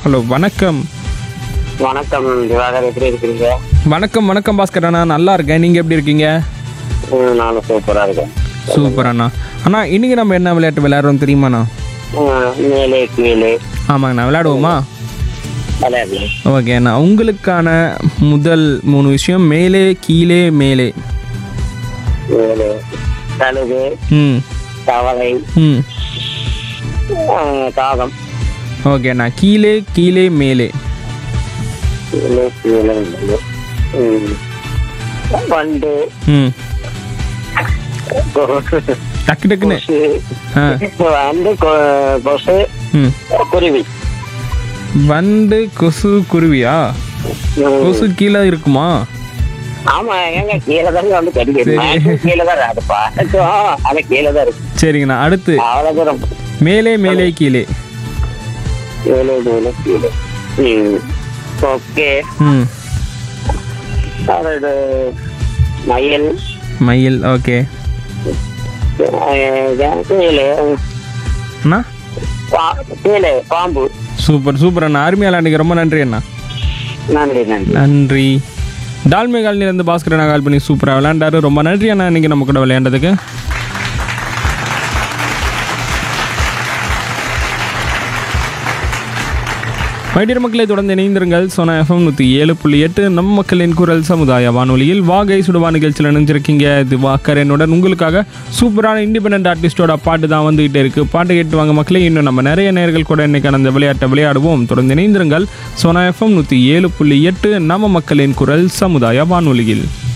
Hello வணக்கம் வணக்கம் திவாகர் எப்படி இருக்கிறீங்க வணக்கம் வணக்கம் பாஸ்கர் அண்ணா நல்லா இருக்கேன் நீங்கள் எப்படி இருக்கீங்க ம், நானும் சூப்பரா இருக்கேன் சூப்பர் அண்ணா அண்ணா இன்னைக்கு நம்ம என்ன விளையாட்டு விளையாடுறோம் தெரியுமாண்ணா ம், மேலே கீழே ஆமாங்கண்ணா விளையாடுவோமா விளையாடலாம் ஓகே அண்ணா உங்களுக்கான முதல் மூணு விஷயம் மேலே கீழே மேலே மேலே கழுகு ம் தவளை ம் ஆ, காகம் ஓகே அண்ணா கீழே கீழே மேலே கீழே கீழே மேலே ம். வண்டு ம் கொசு டக்கு டக்குன்னு ஆ வண்டு கொ- கொசு ம் குருவி வண்டு கொசு குருவியா ம். கொசு கீழே இருக்குமா ஆமா ஏங்க கீழே தாங்க வந்து கிடைக்குது சரி. மேலே கீழே தான் அது பார்க்கும் அது கீழே தான் இருக்கு சரிங்கண்ணா அடுத்து அவ்வளவு தூரம் மேலே மேலே கீழே மேலே மேலே கீழே ம் ஓகே ம் அது மயில் மயில் ஓகே அஹ், கீழே அண்ணா பா- கீழே பாம்பு சூப்பர் சூப்பர் அண்ணா அருமையாக விளையாண்டுங்க ரொம்ப நன்றி அண்ணா நன்றி நன்றி நன்றி டால்மே காலனிலேருந்து பாஸ்கர் அண்ணா கால் பண்ணி சூப்பராக விளையாண்டாரு ரொம்ப நன்றி அண்ணா இன்னைக்கு நம்ம கூட விளையாண்டதுக்கு மைடியர் மக்களை தொடர்ந்து இணைந்திருங்கள் சோனா எஃப்எம் நூற்றி ஏழு புள்ளி எட்டு நம் மக்களின் குரல் சமுதாய வானொலியில் வாகை சுடுவா நிகழ்ச்சியில் இணைஞ்சிருக்கீங்க இது வாக்கரனுடன் உங்களுக்காக சூப்பரான இண்டிபெண்ட் ஆர்டிஸ்டோட பாட்டு தான் வந்துகிட்டே இருக்கு பாட்டு கேட்டு வாங்க மக்களே இன்னும் நம்ம நிறைய நேர்கள் கூட இன்னைக்கான அந்த விளையாட்டை விளையாடுவோம் தொடர்ந்து இணைந்திருங்கள் சோனா எஃப்எம் நூற்றி ஏழு புள்ளி எட்டு நம்ம மக்களின் குரல் சமுதாய வானொலியில்